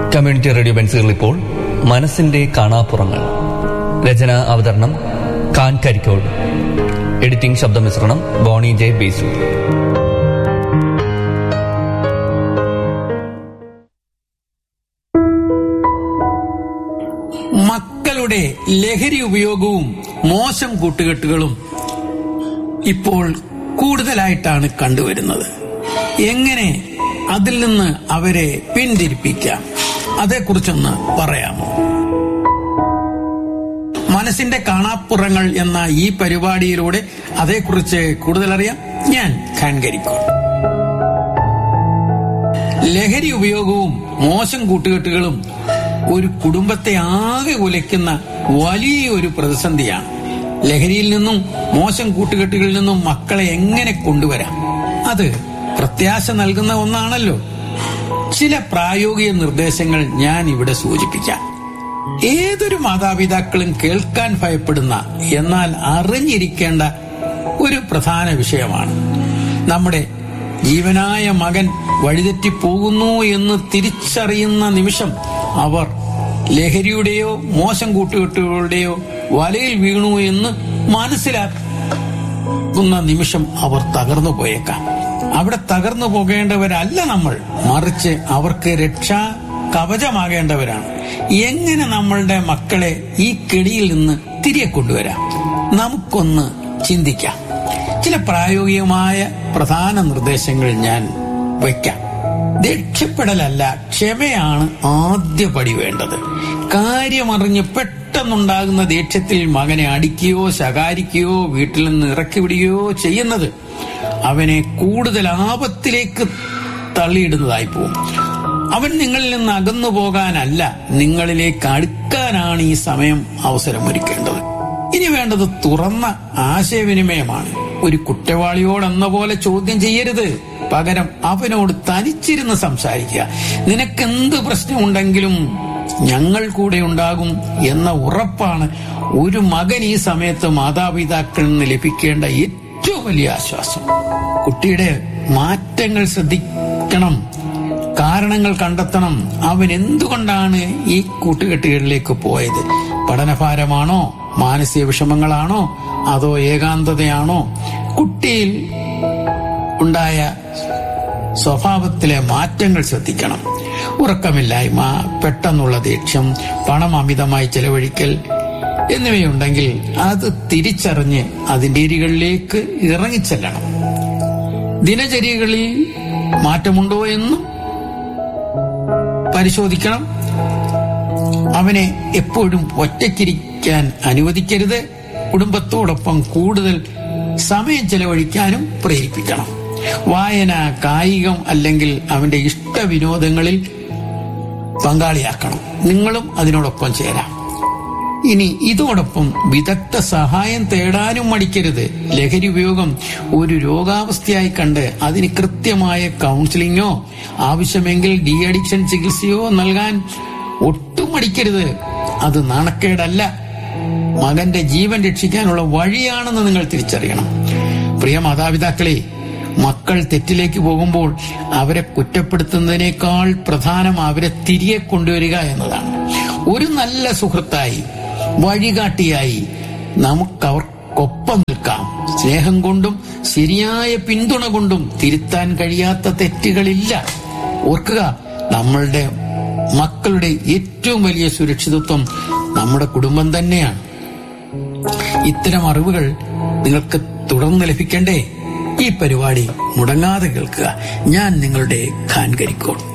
community radio ബെൻസുകൾ ഇപ്പോൾ മനസ്സിന്റെ കാണാപ്പുറങ്ങൾ രചന അവതരണം ഖാൻ കരിക്കോട് എഡിറ്റിംഗ് ശബ്ദമിശ്രണം ബോണി ജെ ബേസു മക്കളുടെ ലഹരി ഉപയോഗവും മോശം കൂട്ടുകെട്ടുകളും ഇപ്പോൾ കൂടുതലായിട്ടാണ് കണ്ടുവരുന്നത് എങ്ങനെ അതിൽ നിന്ന് അവരെ പിന്തിരിപ്പിക്കാം അതേക്കുറിച്ചൊന്ന് പറയാമോ മനസ്സിന്റെ കാണാപ്പുറങ്ങൾ എന്ന ഈ പരിപാടിയിലൂടെ അതേക്കുറിച്ച് കൂടുതൽ അറിയാം ഞാൻ ഖാൻകരിക്കോൾ ലഹരി ഉപയോഗവും മോശം കൂട്ടുകെട്ടുകളും ഒരു കുടുംബത്തെ ആകെ ഉലയ്ക്കുന്ന വലിയ ഒരു പ്രതിസന്ധിയാണ് ലഹരിയിൽ നിന്നും മോശം കൂട്ടുകെട്ടുകളിൽ നിന്നും മക്കളെ എങ്ങനെ കൊണ്ടുവരാം അത് പ്രത്യാശ നൽകുന്ന ഒന്നാണല്ലോ ചില പ്രായോഗിക നിർദ്ദേശങ്ങൾ ഞാൻ ഇവിടെ സൂചിപ്പിക്കാം ഏതൊരു മാതാപിതാക്കളും കേൾക്കാൻ ഭയപ്പെടുന്ന എന്നാൽ അറിഞ്ഞിരിക്കേണ്ട ഒരു പ്രധാന വിഷയമാണ് നമ്മുടെ ജീവനായ മകൻ വഴിതെറ്റിപ്പോകുന്നു എന്ന് തിരിച്ചറിയുന്ന നിമിഷം അവർ ലഹരിയുടെയോ മോശം കൂട്ടുകെട്ടുകളുടെയോ വലയിൽ വീണു എന്ന് മനസ്സിലാക്കുന്ന നിമിഷം അവർ തകർന്നു പോയേക്കാം അവിടെ തകർന്നു പോകേണ്ടവരല്ല നമ്മൾ മറിച്ച് അവർക്ക് രക്ഷാ കവചമാകേണ്ടവരാണ് എങ്ങനെ നമ്മളുടെ മക്കളെ ഈ കെടിയിൽ നിന്ന് തിരികെ കൊണ്ടുവരാം നമുക്കൊന്ന് ചിന്തിക്കാം ചില പ്രായോഗികമായ പ്രധാന നിർദ്ദേശങ്ങൾ ഞാൻ വയ്ക്കാം ദേഷ്യപ്പെടലല്ല ക്ഷമയാണ് ആദ്യ പടി വേണ്ടത് കാര്യമറിഞ്ഞ് പെട്ടെന്നുണ്ടാകുന്ന ദേഷ്യത്തിൽ മകനെ അടിക്കുകയോ ശകാരിക്കുകയോ വീട്ടിൽ നിന്ന് ഇറക്കി വിടുകയോ ചെയ്യുന്നത് അവനെ കൂടുതൽ ആപത്തിലേക്ക് തള്ളിയിടുന്നതായി പോകും അവൻ നിങ്ങളിൽ നിന്ന് അകന്നു പോകാനല്ല നിങ്ങളിലേക്ക് അടുക്കാനാണ് ഈ സമയം അവസരമൊരുക്കേണ്ടത് ഇനി വേണ്ടത് തുറന്ന ആശയവിനിമയമാണ് ഒരു കുറ്റവാളിയോടെന്ന പോലെ ചോദ്യം ചെയ്യരുത് പകരം അവനോട് തനിച്ചിരുന്ന് സംസാരിക്കുക നിനക്കെന്ത് പ്രശ്നമുണ്ടെങ്കിലും ഞങ്ങൾ കൂടെ ഉണ്ടാകും എന്ന ഉറപ്പാണ് ഒരു മകൻ ഈ സമയത്ത് മാതാപിതാക്കളിൽ നിന്ന് ലഭിക്കേണ്ട ഏറ്റവും വലിയ ആശ്വാസം കുട്ടിയുടെ മാറ്റങ്ങൾ ശ്രദ്ധിക്കണം കാരണങ്ങൾ കണ്ടെത്തണം അവൻ എന്തുകൊണ്ടാണ് ഈ കൂട്ടുകെട്ടുകളിലേക്ക് പോയത് പഠനഭാരമാണോ മാനസിക വിഷമങ്ങളാണോ അതോ ഏകാന്തതയാണോ കുട്ടിയിൽ ഉണ്ടായ സ്വഭാവത്തിലെ മാറ്റങ്ങൾ ശ്രദ്ധിക്കണം ഉറക്കമില്ലായ്മ പെട്ടെന്നുള്ള ദേഷ്യം പണം അമിതമായി ചെലവഴിക്കൽ എന്നിവയുണ്ടെങ്കിൽ അത് തിരിച്ചറിഞ്ഞ് അതിന്റെ ഇരികളിലേക്ക് ഇറങ്ങിച്ചെല്ലണം ദിനചര്യകളിൽ മാറ്റമുണ്ടോ എന്നും പരിശോധിക്കണം അവനെ എപ്പോഴും ഒറ്റയ്ക്കിരിക്കാൻ അനുവദിക്കരുത് കുടുംബത്തോടൊപ്പം കൂടുതൽ സമയം ചെലവഴിക്കാനും പ്രേരിപ്പിക്കണം വായന കായികം അല്ലെങ്കിൽ അവന്റെ ഇഷ്ട വിനോദങ്ങളിൽ പങ്കാളിയാക്കണം നിങ്ങളും അതിനോടൊപ്പം ചേരാം ഇനി ഇതോടൊപ്പം വിദഗ്ധ സഹായം തേടാനും മടിക്കരുത് ലഹരി ഉപയോഗം ഒരു രോഗാവസ്ഥയായി കണ്ട് അതിന് കൃത്യമായ കൗൺസിലിങ്ങോ ആവശ്യമെങ്കിൽ ഡി അഡിക്ഷൻ ചികിത്സയോ നൽകാൻ ഒട്ടും മടിക്കരുത് അത് നാണക്കേടല്ല മകന്റെ ജീവൻ രക്ഷിക്കാനുള്ള വഴിയാണെന്ന് നിങ്ങൾ തിരിച്ചറിയണം പ്രിയ മാതാപിതാക്കളെ മക്കൾ തെറ്റിലേക്ക് പോകുമ്പോൾ അവരെ കുറ്റപ്പെടുത്തുന്നതിനേക്കാൾ പ്രധാനം അവരെ തിരികെ കൊണ്ടുവരിക എന്നതാണ് ഒരു നല്ല സുഹൃത്തായി വഴികാട്ടിയായി നമുക്കവർക്കൊപ്പം നിൽക്കാം സ്നേഹം കൊണ്ടും ശരിയായ പിന്തുണ കൊണ്ടും തിരുത്താൻ കഴിയാത്ത തെറ്റുകളില്ല ഓർക്കുക നമ്മളുടെ മക്കളുടെ ഏറ്റവും വലിയ സുരക്ഷിതത്വം നമ്മുടെ കുടുംബം തന്നെയാണ് ഇത്തരം അറിവുകൾ നിങ്ങൾക്ക് തുടർന്ന് ലഭിക്കണ്ടേ ഈ പരിപാടി മുടങ്ങാതെ കേൾക്കുക ഞാൻ നിങ്ങളുടെ ഖാൻ കരിക്കോൾ